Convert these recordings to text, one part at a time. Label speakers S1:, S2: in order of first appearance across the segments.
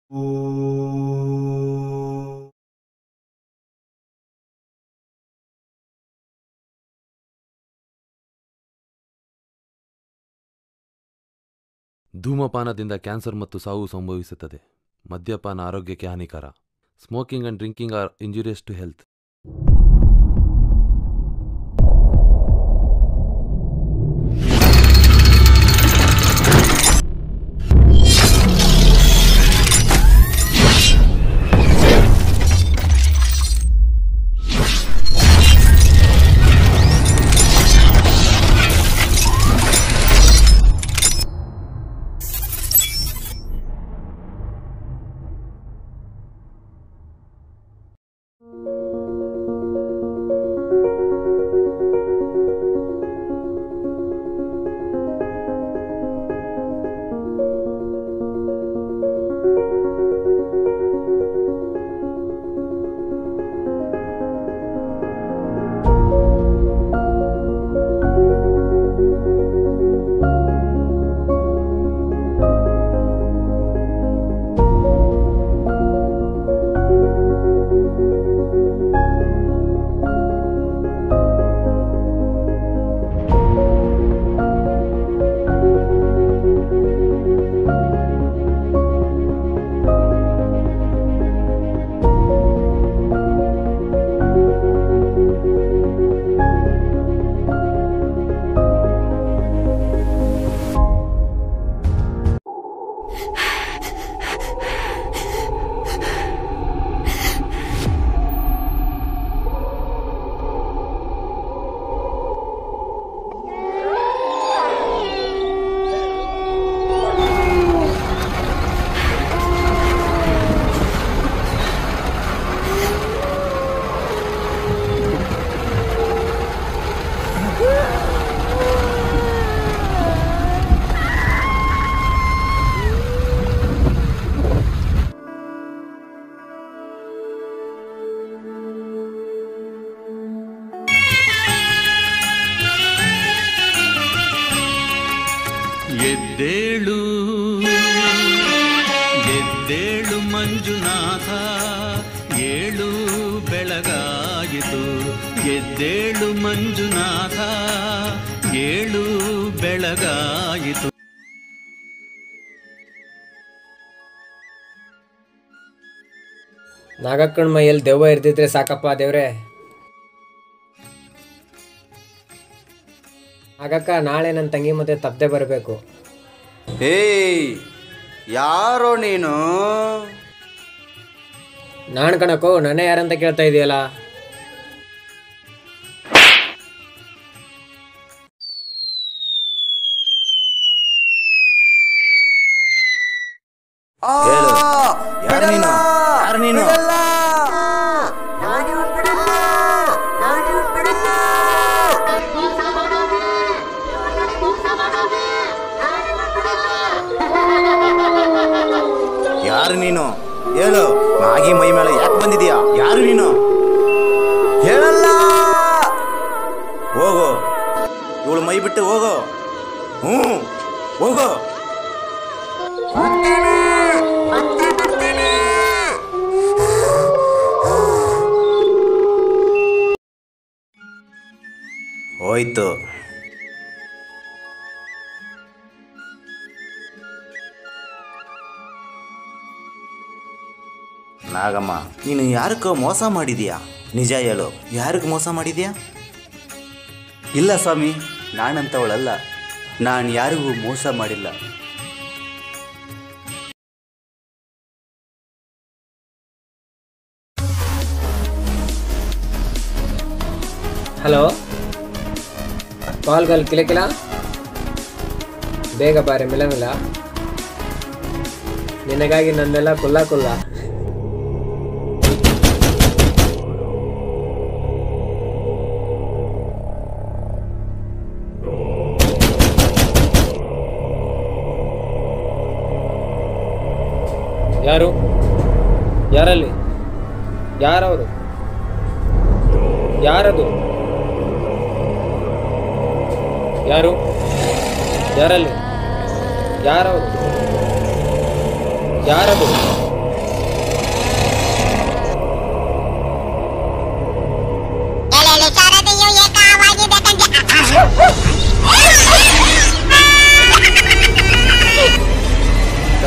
S1: ಧೂಮಪಾನದಿಂದ cancer ಮತ್ತು ಸಾವು ಸಂಭವಿಸುತ್ತದೆ ಮದ್ಯಪಾನ ಆರೋಗ್ಯಕ್ಕೆ ಹಾನಿಕರ smoking and drinking are injurious to health
S2: ಎದ್ದೇಳು ಎದ್ದೇಳು ಮಂಜುನಾಥ ಏಳು ಬೆಳಗಾಯಿತು ಎದ್ದೇಳು ಮಂಜುನಾಥ ಏಳು ಬೆಳಗಾಯಿತು
S3: ನಾಗಕ್ಕನ ಮೈಯಲ್ಲಿ ದೆವ್ವ ಇರ್ದಿದ್ರೆ ಸಾಕಪ್ಪ ದೇವ್ರೆ ನಾಗಕ್ಕ ನಾಳೆ ನನ್ನ ತಂಗಿ ಮತ್ತೆ ತಪ್ಪದೆ ಬರಬೇಕು
S4: ಏಯ್ ಯಾರೋ ನೀನು
S3: ನಾನು ಕಣಕ್ಕೋ ನನ್ನೇ ಯಾರಂತ ಕೇಳ್ತಾ ಇದೆಯಲ್ಲ
S4: ಹೇಳು ಯಾರು ನೀನು ಯಾರು ನೀನು ಯಾರು ನೀನು ಹೇಳು ನಾಗಿ ಮೈ ಮೇಲೆ ಯಾಕೆ ಬಂದಿದೀಯಾ ಯಾರು ನೀನು ಹೇಳಲ್ಲ ಹೋಗು ಇವಳು ಮೈ ಬಿಟ್ಟು ಹೋಗು ಹ್ಞೂ ಹೋಗು ಹೋಯ್ತು ನಾಗಮ್ಮ ನೀನು ಯಾರಕ್ಕೋ ಮೋಸ ಮಾಡಿದೀಯಾ ನಿಜ ಹೇಳು ಯಾರಿಗೆ ಮೋಸ ಮಾಡಿದ್ಯಾ
S5: ಇಲ್ಲ ಸ್ವಾಮಿ ನಾನಂತವಳಲ್ಲ ನಾನು ಯಾರಿಗೂ ಮೋಸ ಮಾಡಿಲ್ಲ
S3: ಹಲೋ ಕಾಲ್ ಗಲ್ ಕಿಲಕಿಲ ಬೇಗ ಬಾರೆ ಮಿಲ ಮಿಲ ನಿನಗಾಗಿ ನಂದೆಲ್ಲ ಕುಲ್ಲ ಕುಲ್ಲ ಯಾರು ಯಾರಲ್ಲಿ ಯಾರವರು ಯಾರದು ಯಾರು ಯಾರಲ್ಲಿ ಯಾರವರು ಯಾರದು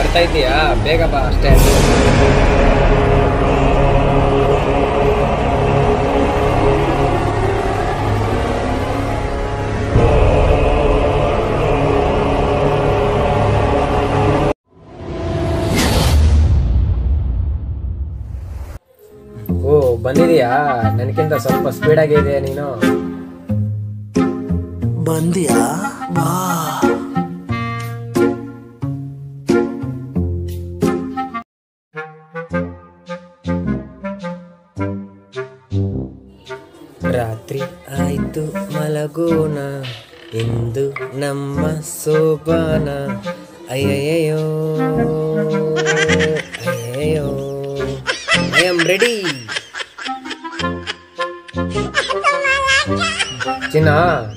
S3: ಬರ್ತಾ ಇದೀಯಾ ಬೇಗ ಬಾ ಅಷ್ಟೇ ಓ ಬಂದಿದೀಯಾ ನನಗಿಂತ ಸ್ವಲ್ಪ ಸ್ಪೀಡಾಗಿ ಇದೆಯಾ ನೀನು
S6: ಬಂದಿಯಾ ಬಾ
S3: ರಾತ್ರಿ ಆಯ್ತು ಮಲಗೋಣ ಇಂದು ನಮ್ಮ ಸೋಬಾನ ಅಯ್ಯಯ್ಯೋ ಅಯ್ಯಯ್ಯೋ ಐ ಆಮ್ ರೆಡಿ ಚಿನ್ನ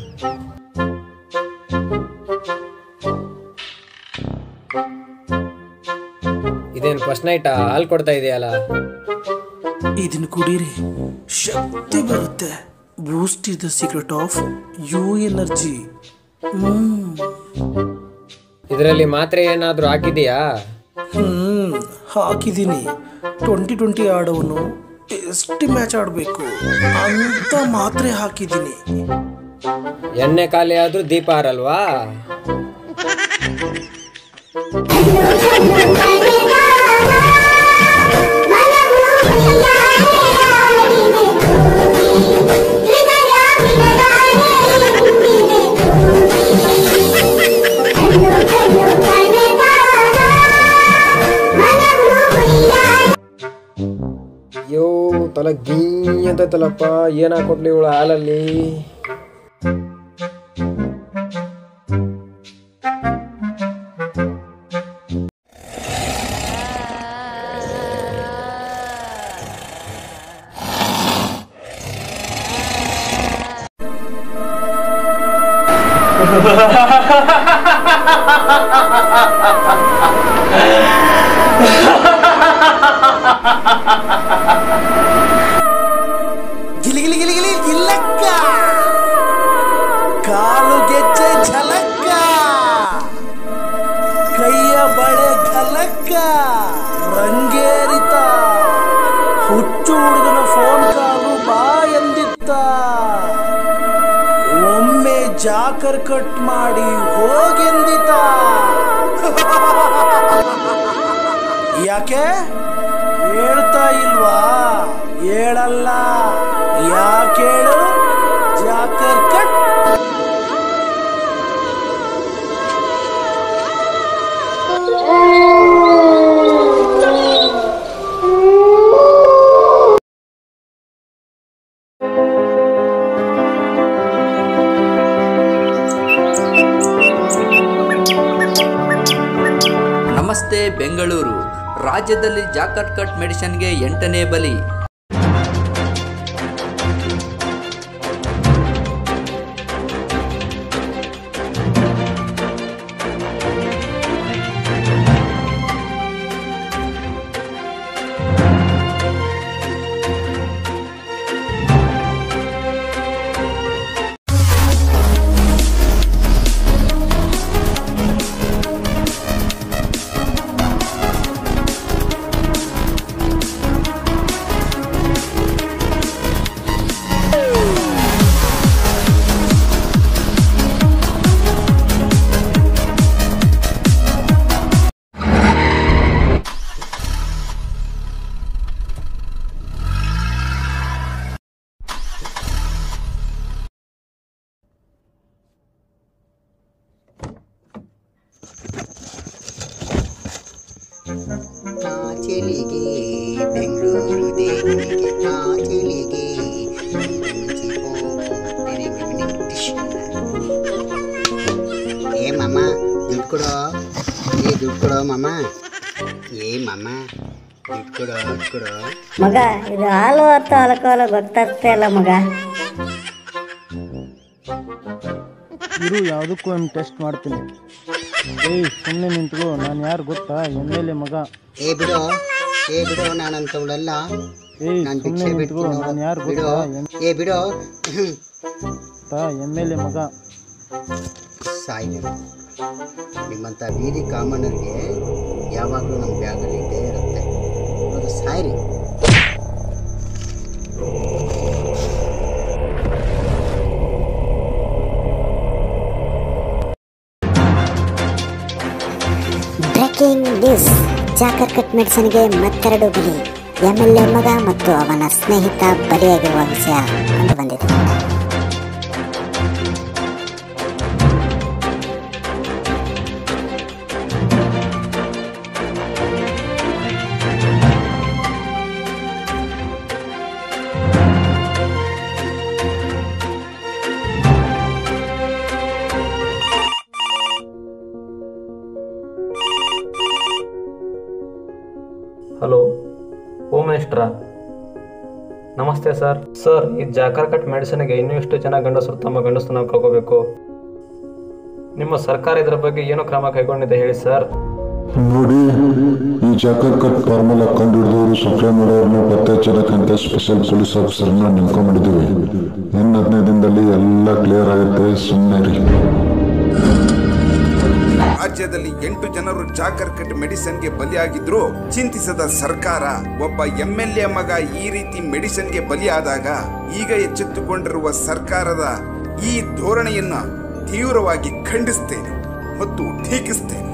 S3: ಇದೇನು ಫಸ್ಟ್ ನೈಟ್ ಹಾಲು ಕೊಡ್ತಾ ಇದೆಯಲ್ಲ
S6: ಇದನ್ನ ಕುಡೀರಿ ಶಕ್ತಿ ಬರುತ್ತೆ Boost is the secret of you energy ಹ್ಮ್
S3: ಇದರಲ್ಲಿ ಮಾತ್ರೆ ಏನಾದರೂ ಹಾಕಿದೀಯಾ
S6: ಹ್ಮ್ ಹಾಕಿದ್ದೀನಿ ಟ್ವೆಂಟಿ ಟ್ವೆಂಟಿ ಆಡೋನು ಟೆಸ್ಟ್ ಮ್ಯಾಚ್ ಆಡಬೇಕು ಅಂತ ಮಾತ್ರೆ ಹಾಕಿದ್ದೀನಿ
S3: ಎಣ್ಣೆ ಖಾಲಿ ಆದ್ರೂ ದೀಪ ಹಾರಲ್ವಾ ಅಯ್ಯೋ ತಲೆ ಗೀ ಅಂತ ತಲಪ್ಪ ಏನ್ ಹಾಕೊಟ್ಲಿ ಇವಳು ಹಾಲಲ್ಲಿ
S6: ಗಿಲಿ ಗಿಲಿ ಗಿಲಿ ಗಿಲಿ ಗಿಲ್ಲಕ್ಕ ಕಾಲು ಗೆಜ್ಜೆ ಝಲಕ್ಕ ಕೈಯ ಬಳೆ ಘಲಕ್ಕ ರಂಗೇರಿತ ಹುಚ್ಚು ಹುಡುಗನ ಫೋನ್ ಕಾಲು ಬಾ ಎಂದಿತ್ತ ಒಮ್ಮೆ ಜಾಕರ್ ಕಟ್ ಮಾಡಿ ಹೋಗೆಂದಿತ ಯಾಕೆ ಹೇಳ್ತಾ ಇಲ್ವಾ ಹೇಳಲ್ಲ ಯಾಕೇಳು ಜಾಕರ್ ಕಟ್
S7: ನಮಸ್ತೆ ಬೆಂಗಳೂರು ರಾಜ್ಯದಲ್ಲಿ ಜಾಕಟ್ ಕಟ್ ಮೆಡಿಸಿನ್ಗೆ ಎಂಟನೇ ಬಲಿ
S8: ಚೆಲಿಗೆ ಬೆಂಗಳೂರು ದೇವಿಗೆ ನಾ ಚೆಲಿಗೆ ಏ ಮಾಮ ದುಡ್ಡು ಕೊಡೋ ಏ ದುಡ್ಡು ಕೊಡೋ ಮಾಮ ಏ ಮಾಮ ದುಡ್ಡು ಕೊಡೋ ದುಡ್ಡು ಕೊಡೋ
S9: ಮಗ ಇದು ಹಾಲು ಅಥವಾ ಅಲ್ಕೋಹಾಲು ಗೊತ್ತಾಗ್ತಾ ಇಲ್ಲ ಮಗ
S10: ಇರು ಯಾವುದಕ್ಕೂ ಒಂದು ಟೆಸ್ಟ್ ಮಾಡ್ತೀನಿ ಏಯ್ ಸುಮ್ಮನೆ ನಿಂತ್ಕೋ ನಾನು ಯಾರು ಗೊತ್ತಾ ಎಮ್ ಎಲ್ ಎ ಮಗ
S8: ಏ ಬಿಡು ಏ ಬಿಡು ನಾನಂತವಳಲ್ಲ
S10: ಏಯ್
S8: ನಾನು
S10: ಸುಮ್ಮನೆ
S8: ಭಿಕ್ಷೆ
S10: ನಿಂತ್ಕೋ
S8: ಬಿಡ್ತೀನಿ
S10: ನಾನು ಯಾರು
S8: ಬಿಡು
S10: ಗೊತ್ತಾ
S8: ಏ ಬಿಡು
S10: ಎಮ್ ಎಲ್ ಎ ಮಗ
S8: ಸಾಯಿ ನಿಮ್ಮಂಥ ಬೀದಿ ಕಾಮಣ್ಣರಿಗೆ ಯಾವಾಗಲೂ ನಮ್ಮ ಬ್ಯಾಗಲ್ಲಿ ಇದ್ದೇ ಇರುತ್ತೆ ಅದು ಸಾಯ್ರಿ
S9: ಬ್ರೇಕಿಂಗ್ ನ್ಯೂಸ್ ಜಾಕರ್ ಕಟ್ ಮೆಡಿಸನ್ಗೆ ಮತ್ತೆರಡು ಬಲಿ ಎಂ ಎಲ್ ಎ ಮಗ ಮತ್ತು ಅವನ ಸ್ನೇಹಿತ ಬಲಿಯಾಗಿರುವ ವಿಷಯ ಕಂಡುಬಂದಿದೆ
S11: ಹಲೋ ಹೋಮ್ ಮಿನಿಸ್ಟ್ರಾ ನಮಸ್ತೆ ಸರ್ ಸರ್ ಈ ಜಾಕರ್ ಕಟ್ ಮೆಡಿಸಿನ್ಗೆ ಇನ್ನೂ ಎಷ್ಟು ಜನ ಗಂಡಸರು ತಮ್ಮ ಗಂಡಸನ್ನ ಕಳ್ಕೋಬೇಕು ನಿಮ್ಮ ಸರ್ಕಾರ ಇದರ ಬಗ್ಗೆ ಏನು ಕ್ರಮ ಕೈಗೊಂಡಿದೆ ಹೇಳಿ ಸರ್
S12: ನೋಡಿ ಈ ಜಾಕರ್ ಕಟ್ ಫಾರ್ಮುಲಾ ಕಂಡುಹಿಡಿದವರು ಸಪ್ಲೈ ಮಾಡೋರನ್ನ ಪತ್ತೆ ಹಚ್ಚೋದಕ್ಕಂತ ಸ್ಪೆಷಲ್ ಪೊಲೀಸ್ ಆಫೀಸರ್ನ ನೇಮಕೊಂಡಿದ್ದೀವಿ ಇನ್ನು ಹದಿನೈದು ದಿನದಲ್ಲಿ ಎಲ್ಲ ಕ್ಲಿಯರ್ ಆಗುತ್ತೆ ಸುಮ್ಮನೆ ರೀ
S13: ರಾಜ್ಯದಲ್ಲಿ ಎಂಟು ಜನರು ಜಾಕರ್ ಕಟ್ ಮೆಡಿಸಿನ್ಗೆ ಬಲಿಯಾಗಿದ್ರು ಚಿಂತಿಸದ ಸರ್ಕಾರ ಒಬ್ಬ ಎಂಎಲ್ಎ ಮಗ ಈ ರೀತಿ ಮೆಡಿಸಿನ್ಗೆ ಬಲಿಯಾದಾಗ ಈಗ ಎಚ್ಚೆತ್ತುಕೊಂಡಿರುವ ಸರ್ಕಾರದ ಈ ಧೋರಣೆಯನ್ನ ತೀವ್ರವಾಗಿ ಖಂಡಿಸ್ತೇನೆ ಮತ್ತು ಟೀಕಿಸ್ತೇನೆ